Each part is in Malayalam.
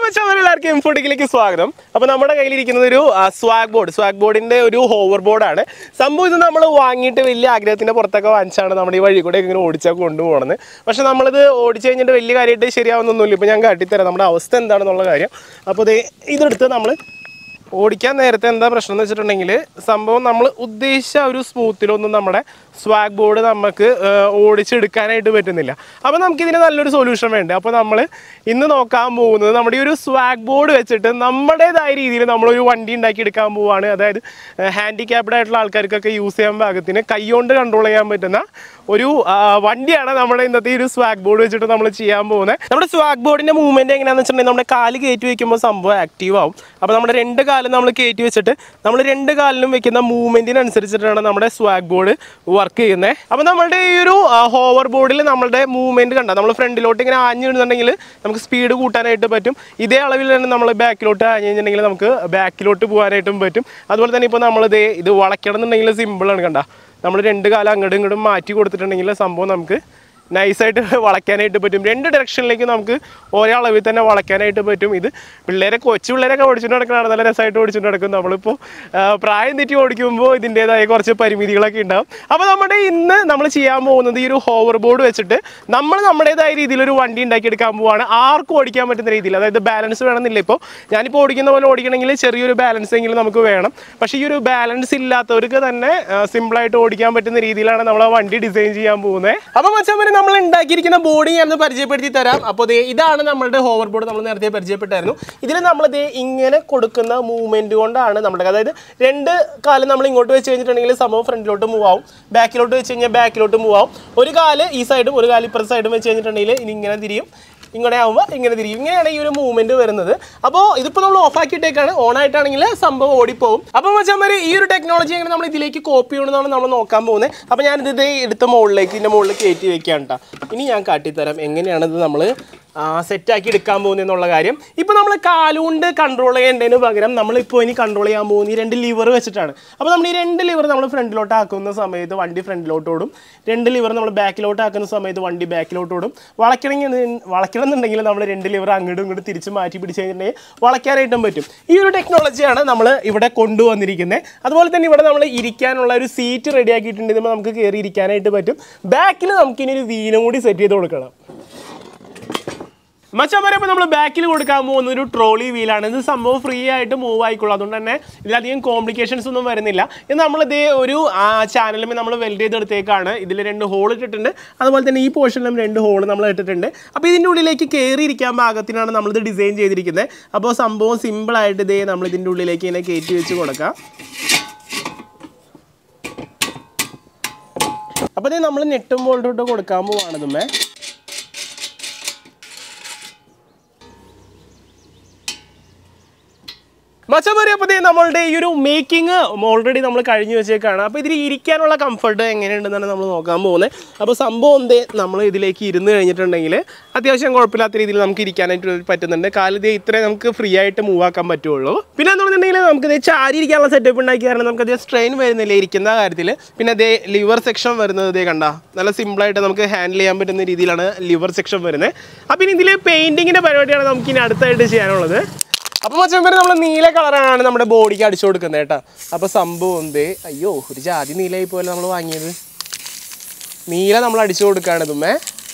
മച്ചാമാരെ എല്ലാവർക്കും ഇൻഫോട്ടിക്കിലേക്ക് സ്വാഗതം അപ്പോൾ നമ്മുടെ കയ്യിലിരിക്കുന്നത് ഒരു സ്വാഗ് ബോർഡ് സ്വാഗ് ബോർഡിന്റെ ഒരു ഹോവർ ബോർഡാണ് സംഭവം ഇത് നമ്മൾ വാങ്ങിയിട്ട് വലിയ ആഗ്രഹത്തിന്റെ പുറത്തൊക്കെ വാങ്ങിച്ചാണ് നമ്മുടെ ഈ വഴി കൂടെ ഇങ്ങനെ ഓടിച്ചാൽ കൊണ്ടുപോകണത് പക്ഷെ നമ്മളിത് ഓടിച്ചു കഴിഞ്ഞിട്ട് വലിയ കാര്യമായിട്ട് ശരിയാവുന്നൊന്നുമില്ല ഇപ്പോൾ ഞാൻ കാട്ടിത്തരാം നമ്മുടെ അവസ്ഥ എന്താണെന്നുള്ള കാര്യം അപ്പോൾ ഇത് ഇതെടുത്ത് നമ്മൾ ഓടിക്കാൻ നേരത്തെ എന്താ പ്രശ്നം എന്ന് വെച്ചിട്ടുണ്ടെങ്കിൽ സംഭവം നമ്മൾ ഉദ്ദേശിച്ച ഒരു സ്മൂത്തിലൊന്നും നമ്മുടെ സ്വാഗ് ബോർഡ് നമുക്ക് ആ, ഓടിച്ചെടുക്കാനായിട്ട് പറ്റുന്നില്ല അപ്പോൾ നമുക്കിതിന് നല്ലൊരു സൊല്യൂഷൻ വേണ്ട അപ്പോൾ നമ്മൾ ഇന്ന് നോക്കാൻ പോകുന്നത് നമ്മുടെ ഈ ഒരു സ്വാഗ് ബോർഡ് വെച്ചിട്ട് നമ്മുടേതായ രീതിയിൽ നമ്മളൊരു വണ്ടി ഉണ്ടാക്കി എടുക്കാൻ പോവുകയാണ് അതായത് ഹാൻഡിക്യാപ്ഡ് ആയിട്ടുള്ള ആൾക്കാർക്കൊക്കെ യൂസ് ചെയ്യാൻ പാകത്തിന് കൈകൊണ്ട് കൺട്രോൾ ചെയ്യാൻ പറ്റുന്ന ഒരു ആ, വണ്ടിയാണ് നമ്മുടെ ഇന്നത്തെ ഈ ഒരു സ്വാഗ് ബോർഡ് വെച്ചിട്ട് നമ്മൾ ചെയ്യാൻ പോകുന്നത് നമ്മുടെ സ്വാഗ് ബോർഡിന്റെ മൂവ്മെന്റ് എങ്ങനെയാണെന്ന് വെച്ചിട്ടുണ്ടെങ്കിൽ നമ്മുടെ കാല് കയറ്റി വെക്കുമ്പോൾ സംഭവം ആക്റ്റീവ് ആവും അപ്പോൾ നമ്മുടെ രണ്ട് കാലും നമ്മൾ കയറ്റി വെച്ചിട്ട് നമ്മൾ രണ്ട് കാലിലും വെക്കുന്ന മൂവ്മെന്റിനനുസരിച്ചിട്ടാണ് നമ്മുടെ സ്വാഗ് ബോർഡ് വർക്ക് ചെയ്യുന്നത് അപ്പോൾ നമ്മുടെ ഈ ഒരു ഹോവർ ബോർഡിൽ നമ്മുടെ മൂവ്മെന്റ് കണ്ട നമ്മൾ ഫ്രണ്ടിലോട്ട് ഇങ്ങനെ ആഞ്ഞിടുന്നുണ്ടെങ്കിൽ നമുക്ക് സ്പീഡ് കൂട്ടാനായിട്ട് പറ്റും ഇതേ അളവിൽ തന്നെ നമ്മൾ ബാക്കിലോട്ട് ആഞ്ഞു കഴിഞ്ഞിട്ടുണ്ടെങ്കിൽ നമുക്ക് ബാക്കിലോട്ട് പോകാനായിട്ടും പറ്റും അതുപോലെ തന്നെ ഇപ്പോൾ നമ്മൾ ഇത് ഇത് വളയ്ക്കണം എന്നുണ്ടെങ്കിൽ സിമ്പിളാണ് കണ്ട നമ്മൾ രണ്ട് കാലം അങ്ങോട്ടും ഇങ്ങോട്ടും മാറ്റി കൊടുത്തിട്ടുണ്ടെങ്കിൽ സംഭവം നമുക്ക് നൈസായിട്ട് വളയ്ക്കാനായിട്ട് പറ്റും രണ്ട് ഡയറക്ഷനിലേക്ക് നമുക്ക് ഒരേ അളവിൽ തന്നെ വളയ്ക്കാനായിട്ട് പറ്റും ഇത് പിള്ളേരെ കൊച്ചു പിള്ളേരൊക്കെ ഓടിച്ചുകൊണ്ട് നടക്കുന്നതാണ് നല്ല രസമായിട്ട് ഓടിച്ചുകൊണ്ട് നടക്കും നമ്മളിപ്പോൾ ആ, പ്രായം തെറ്റി ഓടിക്കുമ്പോൾ ഇതിൻ്റേതായ കുറച്ച് പരിമിതികളൊക്കെ ഉണ്ടാവും അപ്പോൾ നമ്മുടെ ഇന്ന് നമ്മൾ ചെയ്യാൻ പോകുന്നത് ഈ ഒരു ഹോവർ ബോർഡ് വെച്ചിട്ട് നമ്മൾ നമ്മുടേതായ രീതിയിൽ ഒരു വണ്ടി ഉണ്ടാക്കിയെടുക്കാൻ പോവാണ് ആർക്കും ഓടിക്കാൻ പറ്റുന്ന രീതിയിൽ അതായത് ബാലൻസ് വേണമെന്നില്ല ഇപ്പോൾ ഞാനിപ്പോൾ ഓടിക്കുന്ന പോലെ ഓടിക്കണമെങ്കിൽ ചെറിയൊരു ബാലൻസ് എങ്കിലും നമുക്ക് വേണം പക്ഷേ ഈ ഒരു ബാലൻസ് ഇല്ലാത്തവർക്ക് തന്നെ സിമ്പിളായിട്ട് ഓടിക്കാൻ പറ്റുന്ന രീതിയിലാണ് നമ്മൾ ആ വണ്ടി ഡിസൈൻ ചെയ്യാൻ പോകുന്നത് അപ്പോൾ മച്ചാൻ നമ്മൾ ഉണ്ടാക്കിയിരിക്കുന്ന ബോഡി ഞാൻ ഒന്ന് പരിചയപ്പെടുത്തി തരാം അപ്പോൾ ദേ ഇതാണ് നമ്മളുടെ ഹോവർ ബോർഡ് നമ്മൾ നേരത്തെ പരിചയപ്പെട്ടായിരുന്നു ഇതിൽ നമ്മൾ ദേ ഇങ്ങനെ കൊടുക്കുന്ന മൂവ്മെന്റ് കൊണ്ടാണ് നമ്മുടെ അതായത് രണ്ട് കാലം നമ്മൾ ഇങ്ങോട്ട് വെച്ച് കഴിഞ്ഞിട്ടുണ്ടെങ്കിൽ സംഭവം ഫ്രണ്ടിലോട്ട് മൂവ് ആവും ബാക്കിലോട്ട് വെച്ച് കഴിഞ്ഞാൽ ബാക്കിലോട്ട് മൂവ് ആവും ഒരു കാല് ഈ സൈഡും ഒരു കാല് ഇപ്പുറത്തെ സൈഡും വെച്ച് കഴിഞ്ഞിട്ടുണ്ടെങ്കിൽ ഇനി ഇങ്ങനെ തിരിയും ഇങ്ങനെ ആകുമ്പോൾ ഇങ്ങനെ തിരിയും ഇങ്ങനെയാണ് ഈ ഒരു മൂവ്മെന്റ് വരുന്നത് അപ്പോൾ ഇതിപ്പോൾ നമ്മൾ ഓഫ് ആക്കിയിട്ടേക്കാണ് ഓൺ ആയിട്ടാണെങ്കിൽ സംഭവം ഓടിപ്പോവും അപ്പോൾ മച്ചാമാര് ഈ ഒരു ടെക്നോളജി എങ്ങനെ നമ്മൾ ഇതിലേക്ക് കോപ്പി ചെയ്യണമെന്നാണ് നമ്മൾ നോക്കാൻ പോകുന്നത് അപ്പോൾ ഞാനിത് ഇതേ എടുത്ത മുകളിലേക്ക് ഇതിൻ്റെ മുകളിൽ കയറ്റി വെക്കാം കേട്ടോ ഇനി ഞാൻ കാട്ടിത്തരാം എങ്ങനെയാണ് ഇത് നമ്മൾ സെറ്റാക്കി എടുക്കാൻ പോകുന്നതെന്നുള്ള കാര്യം ഇപ്പോൾ നമ്മൾ കാലുകൊണ്ട് കൺട്രോൾ ചെയ്യേണ്ടതിന് പകരം നമ്മളിപ്പോൾ ഇനി കൺട്രോൾ ചെയ്യാൻ പോകുന്ന ഈ രണ്ട് ലിവർ വെച്ചിട്ടാണ് അപ്പോൾ നമ്മൾ ഈ രണ്ട് ലിവർ നമ്മൾ ഫ്രണ്ടിലോട്ട് ആക്കുന്ന സമയത്ത് വണ്ടി ഫ്രണ്ടിലോട്ട് ഓടും രണ്ട് ലിവർ നമ്മൾ ബാക്കിലോട്ട് ആക്കുന്ന സമയത്ത് വണ്ടി ബാക്കിലോട്ട് ഓടും വളയ്ക്കണമെങ്കിൽ വളയ്ക്കണം എന്നുണ്ടെങ്കിൽ നമ്മൾ രണ്ട് ലിവർ അങ്ങോട്ടും ഇങ്ങോട്ടും തിരിച്ച് മാറ്റി പിടിച്ച് കഴിഞ്ഞിട്ടുണ്ടെങ്കിൽ വളയ്ക്കാനായിട്ടും പറ്റും ഈ ഒരു ടെക്നോളജിയാണ് നമ്മൾ ഇവിടെ കൊണ്ടുവന്നിരിക്കുന്നത് അതുപോലെ തന്നെ ഇവിടെ നമ്മൾ ഇരിക്കാനുള്ള ഒരു സീറ്റ് റെഡി ആക്കിയിട്ടുണ്ട് ഇതിപ്പോൾ നമുക്ക് കയറി ഇരിക്കാനായിട്ട് പറ്റും ബാക്കിൽ നമുക്കിനി ഒരു വീലും കൂടി സെറ്റ് ചെയ്ത് കൊടുക്കണം മച്ചാമാരെ ഇപ്പോൾ നമ്മൾ ബാക്കിൽ കൊടുക്കാൻ പോകുന്ന ഒരു ട്രോളി വീലാണ് ഇത് സംഭവം ഫ്രീ ആയിട്ട് മൂവ് ആയിക്കോളും അതുകൊണ്ട് തന്നെ ഇതിലധികം കോംപ്ലിക്കേഷൻസ് ഒന്നും വരുന്നില്ല ഇത് നമ്മളിതേ ഒരു ചാനലും നമ്മൾ വെൽഡ് ചെയ്തെടുത്തേക്കാണ് ഇതിൽ രണ്ട് ഹോൾ ഇട്ടിട്ടുണ്ട് അതുപോലെ തന്നെ ഈ പോർഷനിലും രണ്ട് ഹോൾ നമ്മൾ ഇട്ടിട്ടുണ്ട് അപ്പോൾ ഇതിൻ്റെ ഉള്ളിലേക്ക് കയറി ഇരിക്കാൻ പാകത്തിനാണ് നമ്മളിത് ഡിസൈൻ ചെയ്തിരിക്കുന്നത് അപ്പോൾ സംഭവം സിമ്പിളായിട്ട് ഇതേ നമ്മൾ ഇതിൻ്റെ ഉള്ളിലേക്ക് ഇങ്ങനെ കയറ്റി വെച്ച് കൊടുക്കാം അപ്പോൾ ഇത് നമ്മൾ നെട്ടും ബോൾട്ടും ഇട്ട് കൊടുക്കാൻ പോവാണ് ഇതുമേ മച്ചമാരി അപ്പോൾ ദേ നമ്മളുടെ ഈ ഒരു മേക്കിംഗ് ഓൾറെഡി നമ്മൾ കഴിഞ്ഞു വെച്ചേക്കാണ് അപ്പോൾ ഇതിൽ ഇരിക്കാനുള്ള കംഫർട്ട് എങ്ങനെയുണ്ടെന്നാണ് നമ്മൾ നോക്കാൻ പോകുന്നത് അപ്പോൾ സംഭവം എന്തേ നമ്മൾ ഇതിലേക്ക് ഇരുന്ന് കഴിഞ്ഞിട്ടുണ്ടെങ്കിൽ അത്യാവശ്യം കുഴപ്പമില്ലാത്ത രീതിയിൽ നമുക്ക് ഇരിക്കാനായിട്ട് പറ്റുന്നുണ്ട് കാലിത് ഇത്രയും നമുക്ക് ഫ്രീ ആയിട്ട് മൂവ് ആക്കാൻ പറ്റുള്ളൂ പിന്നെ എന്ന് പറഞ്ഞിട്ടുണ്ടെങ്കിൽ നമുക്ക് ഇത് ചാരി ഇരിക്കാനുള്ള സെറ്റപ്പ് ഉണ്ടാക്കി കാരണം നമുക്ക് അതേ സ്ട്രെയിൻ വരുന്നില്ല ഇരിക്കുന്ന കാര്യത്തിൽ പിന്നെ അതേ ലിവർ സെക്ഷൻ വരുന്നത് ഇതേ കണ്ട നല്ല സിമ്പിളായിട്ട് നമുക്ക് ഹാൻഡിൽ ചെയ്യാൻ പറ്റുന്ന രീതിയിലാണ് ലിവർ സെക്ഷൻ വരുന്നത് അപ്പോൾ ഇനി ഇതിൽ പെയിൻറ്റിങ്ങിൻ്റെ പരിപാടിയാണ് നമുക്ക് ഇനി അടുത്തായിട്ട് ചെയ്യാനുള്ളത് അപ്പോൾ മച്ചാൻ പേര് നമ്മൾ നീല കളറാണ് നമ്മുടെ ബോഡിക്ക് അടിച്ചു കൊടുക്കുന്നത് കേട്ടോ അപ്പോൾ സംഭവം എന്തേ അയ്യോ ഒരു ജാതി നീലയായി പോലെ നമ്മൾ വാങ്ങിയത് നീല നമ്മൾ അടിച്ചു കൊടുക്കുകയാണ് ഇതുമ്മേ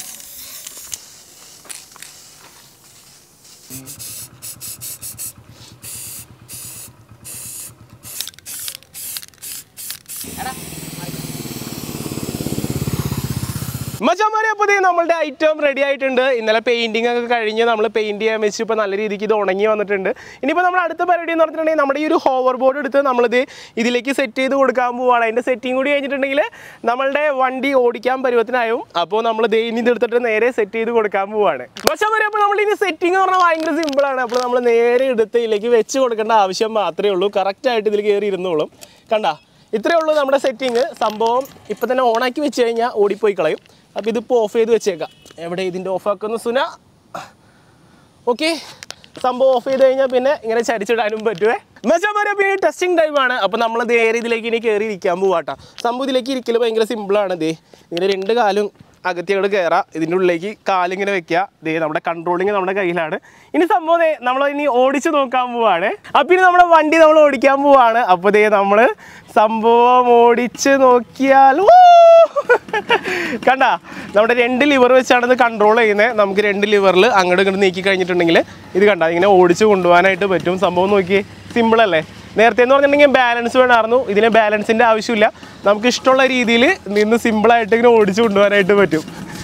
മച്ചാമാരെ അപ്പോൾ ദേ നമ്മളുടെ ഐറ്റം റെഡി ആയിട്ടുണ്ട് ഇന്നലെ പെയിന്റിംഗ് ഒക്കെ കഴിഞ്ഞ് നമ്മൾ പെയിന്റ് ചെയ്യാൻ വെച്ച് ഇപ്പോൾ നല്ല രീതിക്ക് ഇത് ഉണങ്ങി വന്നിട്ടുണ്ട് ഇനിയിപ്പോൾ നമ്മൾ അടുത്ത പരിപാടി എന്ന് പറഞ്ഞിട്ടുണ്ടെങ്കിൽ നമ്മുടെ ഈ ഒരു ഹോവർ ബോർഡ് എടുത്ത് നമ്മളിത് ഇതിലേക്ക് സെറ്റ് ചെയ്ത് കൊടുക്കാൻ പോവാണ് അതിൻ്റെ സെറ്റിംഗ് കൂടി കഴിഞ്ഞിട്ടുണ്ടെങ്കിൽ നമ്മളുടെ വണ്ടി ഓടിക്കാൻ പരുവത്തിനായും അപ്പോൾ നമ്മൾ ദേ ഇനി ഇതെടുത്തിട്ട് നേരെ സെറ്റ് ചെയ്ത് കൊടുക്കാൻ പോവാണ് മച്ചാമാരെ അപ്പോൾ നമ്മൾ ഇനി സെറ്റിംഗ് എന്ന് പറഞ്ഞാൽ ഭയങ്കര സിമ്പിളാണ് അപ്പോൾ നമ്മൾ നേരെ എടുത്ത് ഇതിലേക്ക് വെച്ച് കൊടുക്കേണ്ട ആവശ്യം മാത്രമേ ഉള്ളൂ കറക്റ്റായിട്ട് ഇതിൽ കയറി ഇരുന്നോളും കണ്ട ഇത്രയേ ഉള്ളൂ നമ്മുടെ സെറ്റിംഗ് സംഭവം ഇപ്പം തന്നെ ഓണാക്കി വെച്ച് കഴിഞ്ഞാൽ ഓടിപ്പോയി കളയും അപ്പോൾ ഇതിപ്പോൾ ഓഫ് ചെയ്ത് വെച്ചേക്കാം എവിടെ ഇതിൻ്റെ ഓഫ് ആക്കുന്ന സുന ഓക്കെ സംഭവം ഓഫ് ചെയ്ത് കഴിഞ്ഞാൽ പിന്നെ ഇങ്ങനെ ചരിച്ചിടാനും പറ്റുമേ മെച്ചമാരെ പിന്നെ ടെസ്റ്റിംഗ് ടൈമാണ് അപ്പോൾ നമ്മൾ നേരെ ഇതിലേക്ക് ഇനി കയറി ഇരിക്കാൻ പോവാട്ടാ സംഭവം ഇതിലേക്ക് ഇരിക്കൽ ഭയങ്കര സിമ്പിളാണ് ദേ ഇങ്ങനെ രണ്ട് കാലും അകത്തി അങ്ങോട്ട് കയറാം ഇതിൻ്റെ ഉള്ളിലേക്ക് കാലിങ്ങനെ വെക്കുക ദേ നമ്മുടെ കൺട്രോളിങ് നമ്മുടെ കയ്യിലാണ് ഇനി സംഭവം ദേ നമ്മൾ ഇനി ഓടിച്ച് നോക്കാൻ പോവാണ് അപ്പം ഇനി നമ്മുടെ വണ്ടി നമ്മൾ ഓടിക്കാൻ പോവാണ് അപ്പോൾ ദേ നമ്മൾ സംഭവം ഓടിച്ച് നോക്കിയാൽ ഊ! കണ്ട നമ്മുടെ രണ്ട് ലിവർ വെച്ചാണ് ഇത് കൺട്രോൾ ചെയ്യുന്നത് നമുക്ക് രണ്ട് ലിവറിൽ അങ്ങോട്ട് ഇങ്ങോട്ട് നീക്കി കഴിഞ്ഞിട്ടുണ്ടെങ്കിൽ ഇത് കണ്ട ഇങ്ങനെ ഓടിച്ച് കൊണ്ടുപോകാനായിട്ട് പറ്റും സംഭവം നോക്കിയേ സിമ്പിൾ അല്ലേ നേരത്തെ എന്ന് പറഞ്ഞിട്ടുണ്ടെങ്കിൽ ബാലൻസ് വേണമായിരുന്നു ഇതിന് ബാലൻസിൻ്റെ ആവശ്യമില്ല നമുക്ക് ഇഷ്ടമുള്ള രീതിയിൽ നിന്ന് സിമ്പിളായിട്ട് ഇങ്ങനെ ഓടിച്ച് കൊണ്ടുപോകാനായിട്ട് പറ്റും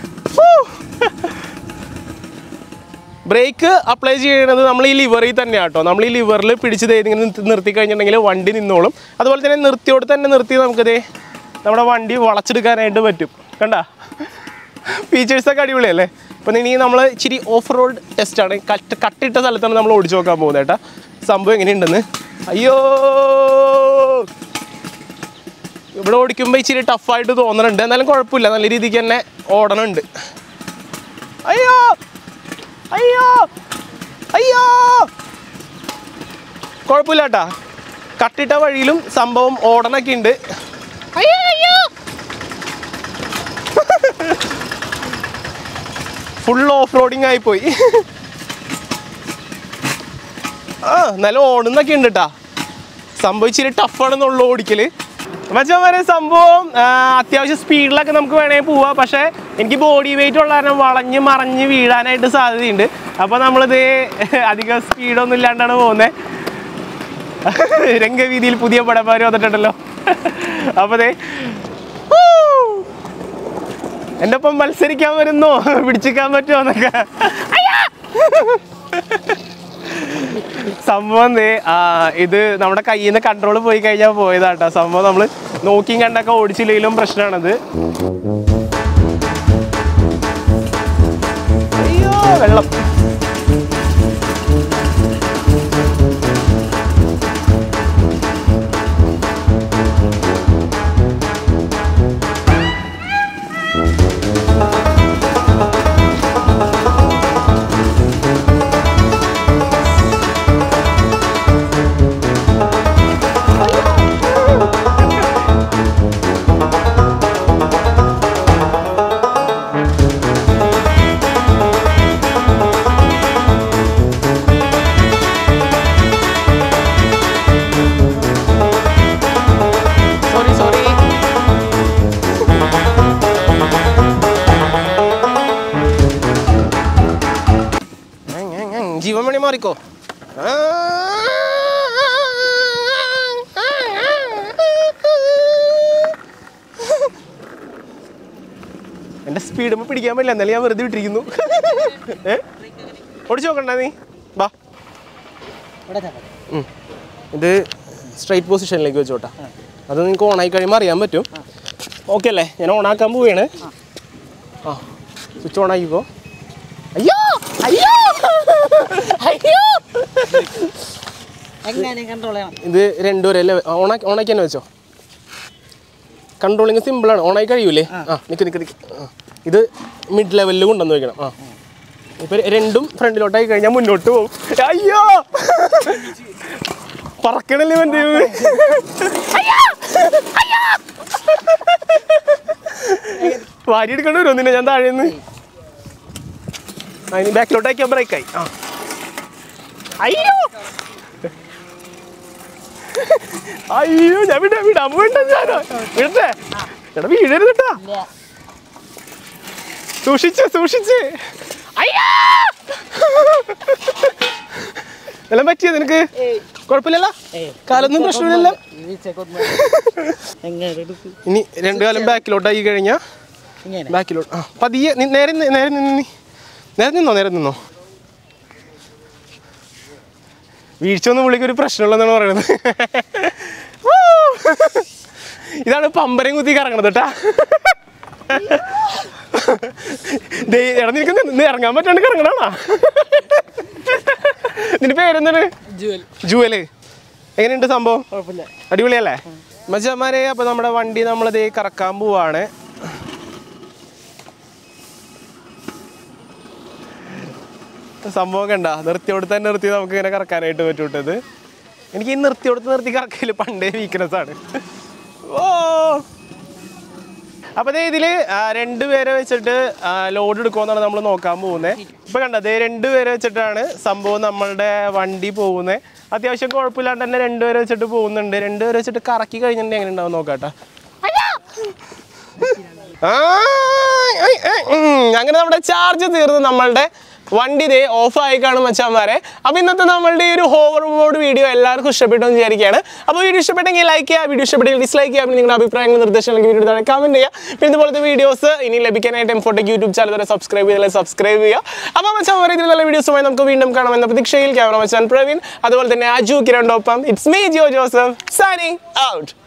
ബ്രേക്ക് അപ്ലൈ ചെയ്യുന്നത് നമ്മൾ ഈ ലിവറിൽ തന്നെയാണ് കേട്ടോ നമ്മൾ ഈ ലിവറിൽ പിടിച്ച് ദേ ഇങ്ങനെ നിർത്തി- നിർത്തി കഴിഞ്ഞിട്ടുണ്ടെങ്കിൽ വണ്ടി നിന്നോളും അതുപോലെ തന്നെ നിർത്തിയോട് തന്നെ നിർത്തി നമുക്കിതേ നമ്മുടെ വണ്ടി വളച്ചെടുക്കാനായിട്ട് പറ്റും കണ്ട ഫീച്ചേഴ്സൊക്കെ അടിപൊളിയല്ലേ അപ്പം ഇനി നമ്മൾ ഇച്ചിരി ഓഫ് റോഡ് ടെസ്റ്റാണ് കട്ട് കട്ടിട്ട സ്ഥലത്താണ് നമ്മൾ ഓടിച്ചു നോക്കാൻ പോകുന്നത് കേട്ടോ സംഭവം എങ്ങനെയുണ്ടെന്ന് അയ്യോ ഇവിടെ ഓടിക്കുമ്പോൾ ഇച്ചിരി ടഫായിട്ട് തോന്നുന്നുണ്ട് എന്നാലും കുഴപ്പമില്ല നല്ല രീതിക്ക് തന്നെ ഓടണുണ്ട് അയ്യോ അയ്യോ അയ്യോ കുഴപ്പമില്ല കേട്ടാ കട്ടിട്ട വഴിയിലും സംഭവം ഓടണൊക്കെ ഉണ്ട് അയ്യോ അയ്യോ ഫുൾ ഓഫ് റോഡിങ് ആയിപ്പോയി ആ നല്ല ഓടുന്നൊക്കെ ഉണ്ട് കേട്ടാ സംഭവം ഇച്ചിരി ടഫാണെന്നുള്ള ഓടിക്കല് മച്ചന്മാരെ സംഭവം ആ, അത്യാവശ്യം സ്പീഡിലൊക്കെ നമുക്ക് വേണമെങ്കിൽ പോവാം പക്ഷേ എനിക്ക് ബോഡി വെയിറ്റ് ഉള്ള കാരണം വളഞ്ഞ് മറിഞ്ഞ് വീഴാനായിട്ട് സാധ്യതയുണ്ട് അപ്പോൾ നമ്മളിത് അധികം സ്പീഡൊന്നും ഇല്ലാണ്ടാണ് പോകുന്നത് രംഗവീതിയിൽ പുതിയ പടന്മാർ വന്നിട്ടുണ്ടല്ലോ അപ്പോൾ ദേ ഹൂ! എൻ്റെ ഒപ്പം മത്സരിക്കാൻ വരുന്നോ പിടിച്ചിക്കാൻ പറ്റുമോ എന്നൊക്കെ അയ്യാ! സംഭവം ദേ, ആ, ഇത് നമ്മുടെ കയ്യിൽ നിന്ന് കൺട്രോൾ പോയി കഴിഞ്ഞാൽ പോയതാട്ടോ സംഭവം നമ്മൾ നോക്കിയും കണ്ടൊക്കെ ഓടിച്ചില്ലെങ്കിലും പ്രശ്നമാണത് അയ്യോ വെള്ളം സോറി സോറി ജീവമണി മാറിക്കോ എന്റെ സ്പീഡ് പിടിക്കാൻ പറ്റില്ല എന്നാലും ഞാൻ വെറുതെ വിട്ടിരിക്കുന്നു ഏ ഓടിച്ചു നോക്കണ്ട നീ ബാ ഉം. ഇത് സ്ട്രൈറ്റ് പൊസിഷനിലേക്ക് വെച്ചോട്ടാ അത് നിങ്ങൾക്ക് ഓണായി കഴിയുമ്പോൾ അറിയാൻ പറ്റും ഓക്കെ അല്ലേ ഞാൻ ഓണാക്കാൻ പോവുകയാണ് ആ സ്വിച്ച് ഓൺ ആക്കിക്കോ അയ്യോ അയ്യോ അയ്യോ എങ്ങനെ കൺട്രോൾ ചെയ്യണം ഇത് രണ്ടുപേരെ അല്ലേ ഓണാക്കി ഓണാക്കി തന്നെ വെച്ചോ കൺട്രോളിങ് സിമ്പിളാണ് ഓണായി കഴിയൂലേ ആ നിക്ക് നിക്ക് നിക്ക് ആ. ഇത് മിഡ് ലെവലിൽ കൊണ്ടുവന്ന് വെക്കണം ആ ഇപ്പൊ രണ്ടും ഫ്രണ്ടിലോട്ടായി കഴിഞ്ഞാൽ മുന്നോട്ട് പോകും അയ്യോ പറക്കണല്ലേ എൻ്റെ വാരി എടുക്കേണ്ടി വരുമോ നിന്നെ ഞാൻ താഴെ നിന്ന് അതിന് ബാക്കിലോട്ടാക്കിയാൽ ബ്രേക്കായി ആ അയ്യോ അയ്യോ ഞാൻ വിടാ വിടാൻ പോയിട്ടാ ഞാനോ വിടട്ടെ എടാ വീഴരുത് കേട്ടാ ഇല്ല സൂക്ഷിച്ച് സൂക്ഷിച്ച് അയ്യോ എല്ലാം പറ്റിയോ നിനക്ക് ഏയ് കുഴപ്പമില്ലല്ലോ ഏയ് കാലൊന്നും പ്രശ്നമില്ലല്ലോ ഈ വീഴ്ചയൊക്കെ എങ്ങനെ എടുക്കും ഇനി രണ്ടു കാലം ബാക്കിലോട്ടായി കഴിഞ്ഞാൽ ഇങ്ങനെ ബാക്കിലോട്ട് ആ പതിയെ നി- നേരെ നി- നേരെ നിന്ന് നീ നേരെ നിന്നോ നേരെ നിന്നോ വീഴ്ച ഒന്നും പുള്ളിക്ക് ഒരു പ്രശ്നമുള്ളതെന്നാണ് പറയുന്നത് വൂ! ഇതാണ് പമ്പരം കുത്തി കറങ്ങണത് കേട്ടാ ദേ, എടാ നിനക്ക് നി- നിന്ന് ഇറങ്ങാൻ പറ്റാണ്ട് കറങ്ങണാണോ നിന്റെ പേരെന്താണ് ജുവൽ ജുവല് എങ്ങനെയുണ്ട് സംഭവം കുഴപ്പമില്ല അടിപൊളിയല്ലേ മച്ചന്മാരെ അപ്പൊ നമ്മുടെ വണ്ടി നമ്മളിത് കറക്കാൻ പോവാണ് സംഭവം കണ്ട നിർത്തിയോട് തന്നെ നിർത്തി നമുക്ക് ഇങ്ങനെ കറക്കാനായിട്ട് പറ്റൂട്ടത് എനിക്ക് ഈ നിർത്തിയോടത്ത് നിർത്തി കറക്കല് പണ്ടേ വീക്ക്നെസ് ആണ് ഓ അപ്പോൾ ദേ ഇതിൽ രണ്ടുപേരെ വെച്ചിട്ട് ലോഡ് എടുക്കുമെന്നാണ് നമ്മൾ നോക്കാൻ പോകുന്നത് ഇപ്പോൾ കണ്ടത് രണ്ടുപേരെ വെച്ചിട്ടാണ് സംഭവം നമ്മളുടെ വണ്ടി പോകുന്നത് അത്യാവശ്യം കുഴപ്പമില്ലാണ്ട് തന്നെ രണ്ടുപേരെ വെച്ചിട്ട് പോകുന്നുണ്ട് രണ്ടുപേരെ വെച്ചിട്ട് കറക്കി കഴിഞ്ഞിട്ടുണ്ടെങ്കിൽ എങ്ങനെ ഉണ്ടാവും നോക്കാട്ടെ ആ, ഐ, ഐ, ഉം. അങ്ങനെ നമ്മുടെ ചാർജ് തീർന്ന് നമ്മളുടെ വണ്ടി ഇതേ ഓഫ് ആയി കാണും മച്ചാന്മാരെ അപ്പോൾ ഇന്നത്തെ നമ്മളുടെ ഈ ഒരു ഹോവർ ബോർഡ് വീഡിയോ എല്ലാവർക്കും ഇഷ്ടപ്പെട്ടു എന്ന് വിചാരിക്കുകയാണ് അപ്പോൾ വീഡിയോ ഇഷ്ടപ്പെട്ടെങ്കിൽ ലൈക്ക് ചെയ്യുക വീഡിയോ ഇഷ്ടപ്പെട്ടെങ്കിൽ ഡിസ്ലൈക്ക് ചെയ്യുക പിന്നെ നിങ്ങളുടെ അഭിപ്രായങ്ങൾ നിർദ്ദേശങ്ങൾ വീഡിയോ താഴെ കമൻറ്റ് ചെയ്യുക പിന്നെ ഇതുപോലത്തെ വീഡിയോസ് ഇനി ലഭിക്കാനായിട്ട് എംഫോട്ടെക് യൂട്യൂബ് ചാനൽ വരെ സബ്സ്ക്രൈബ് ചെയ്താൽ സബ്സ്ക്രൈബ് ചെയ്യുക അപ്പോൾ മച്ചാന്മാരെ ഇതിൽ നല്ല വീഡിയോസുമായി നമുക്ക് വീണ്ടും കാണാമെന്ന പ്രതീക്ഷയിൽ ക്യാമറ മച്ചാൻ പ്രവീൺ അതുപോലെ തന്നെ അജു കിരണ്ടോപ്പം it's me Jio Joseph signing out